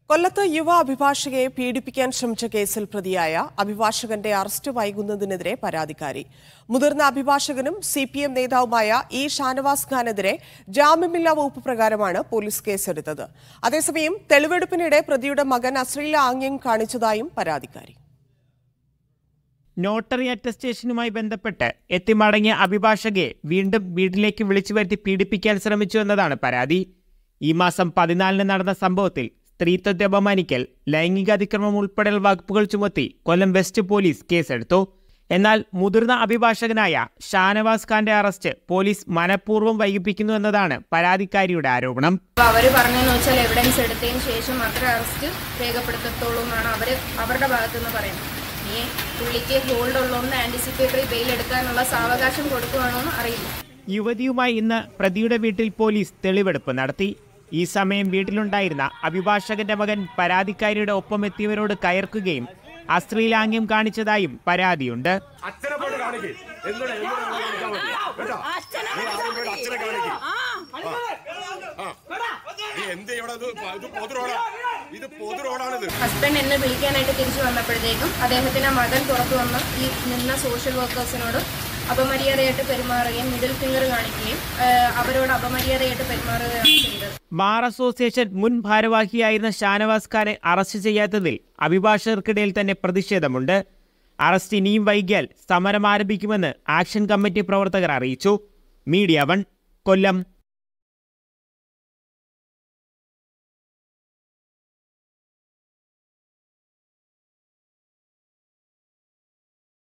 കൊല്ലത്ത് യുവ അഭിഭാഷകയെ പീഡിപ്പിക്കാൻ ശ്രമിച്ച കേസിൽ പ്രതിയായ അഭിഭാഷകന്റെ അറസ്റ്റ് വൈകുന്നതിനെതിരെ പരാതിക്കാരി മുതിർന്ന അഭിഭാഷകനും സി പി എം നേതാവുമായ ഇ ഷാനവാസ് ഖാനെതിരെ ജാമ്യമില്ലാ വകുപ്പ് പ്രകാരമാണ് പോലീസ് കേസെടുത്തത് അതേസമയം തെളിവെടുപ്പിനിടെ പ്രതിയുടെ മകൻ അശ്ലീല ആംഗ്യം കാണിച്ചതായും പരാതിക്കാരി നോട്ടറി അറ്റസ്റ്റേഷനുമായി ബന്ധപ്പെട്ട് എത്തിമടങ്ങിയ അഭിഭാഷകയെ വീണ്ടും വീട്ടിലേക്ക് വിളിച്ചു വരുത്തി പീഡിപ്പിക്കാൻ ശ്രമിച്ചു എന്നതാണ് പരാതി ഈ മാസം പതിനാലിന് നടന്ന സംഭവത്തിൽ സ്ത്രീത്വത്തെ അപമാനിക്കൽ ലൈംഗിക അതിക്രമം ഉൾപ്പെടെയുള്ള വകുപ്പുകൾ ചുമത്തി കൊല്ലം വെസ്റ്റ് പോലീസ് കേസെടുത്തു എന്നാൽ മുതിർന്ന അഭിഭാഷകനായ ഷാനവാസ് ഖാന്റെ അറസ്റ്റ് പോലീസ് മനഃപൂർവ്വം വൈകിപ്പിക്കുന്നു എന്നതാണ് പരാതിക്കാരിയുടെ ആരോപണം അപ്പോൾ അവർ പറഞ്ഞതെന്ന് വെച്ചാൽ എവിഡൻസ് എടുത്തതിന് ശേഷം മാത്രമേ അറസ്റ്റ് രേഖപ്പെടുത്തത്തുള്ളൂ എന്നാണ് അവർ അവരുടെ ഭാഗത്തുനിന്ന് പറയുന്നത് ഇനി പുള്ളിക്ക് ഹോൾഡ് ഉള്ളതുകൊണ്ട് ആൻറ്റിസിപ്പേറ്ററി ബെയിൽ എടുക്കാനുള്ള സാവകാശം കൊടുക്കുവാണോ എന്ന് അറിയില്ല യുവതിയുമായി ഇന്ന് പ്രതിയുടെ വീട്ടിൽ പോലീസ് തെളിവെടുപ്പ് നടത്തി ഈ സമയം വീട്ടിലുണ്ടായിരുന്ന അഭിഭാഷകന്റെ മകൻ പരാതിക്കാരിയുടെ ഒപ്പമെത്തിയവരോട് കയർക്കുകയും അശ്ലീലാംഗ്യം കാണിച്ചതായും പരാതിയുണ്ട് അച്ഛനെ പോയിട്ട് കാണിക്ക് എന്തിനാ എന്തിനാ അങ്ങനെ കാണിക്കാൻ പറ്റും? കേട്ടോ? നീ ആദ്യം പോയിട്ട് അച്ഛനെ കാണിക്ക് ആ. നീ എന്ത് ഇവിടെ ഇത് പ- ഇത് പൊതു റോഡാ ഇത് പൊതു റോഡാണിത് ഹസ്ബൻഡ് എന്നെ വിളിക്കാനായിട്ട് തിരിച്ചു വന്നപ്പോഴത്തേക്കും അദ്ദേഹത്തിൻ്റെ മകൻ പുറത്തു വന്ന് ഈ നിന്ന സോഷ്യൽ വർക്കേഴ്സിനോട് അപമര്യാദയായിട്ട് പെരുമാറുകയും മിഡിൽ ഫിംഗർ കാണിക്കുകയും ആ, അവരോട് അപമര്യാദയായിട്ട് പെരുമാറുകയാണ് ചെയ്തത് ബാർ അസോസിയേഷൻ മുൻ ഭാരവാഹിയായിരുന്ന ഷാനവാസ് ഖാനെ അറസ്റ്റ് ചെയ്യാത്തതിൽ അഭിഭാഷകർക്കിടയിൽ തന്നെ പ്രതിഷേധമുണ്ട് അറസ്റ്റ് ഇനിയും വൈകിയാൽ സമരം ആരംഭിക്കുമെന്ന് ആക്ഷൻ കമ്മിറ്റി പ്രവർത്തകർ അറിയിച്ചു മീഡിയ വൺ കൊല്ലം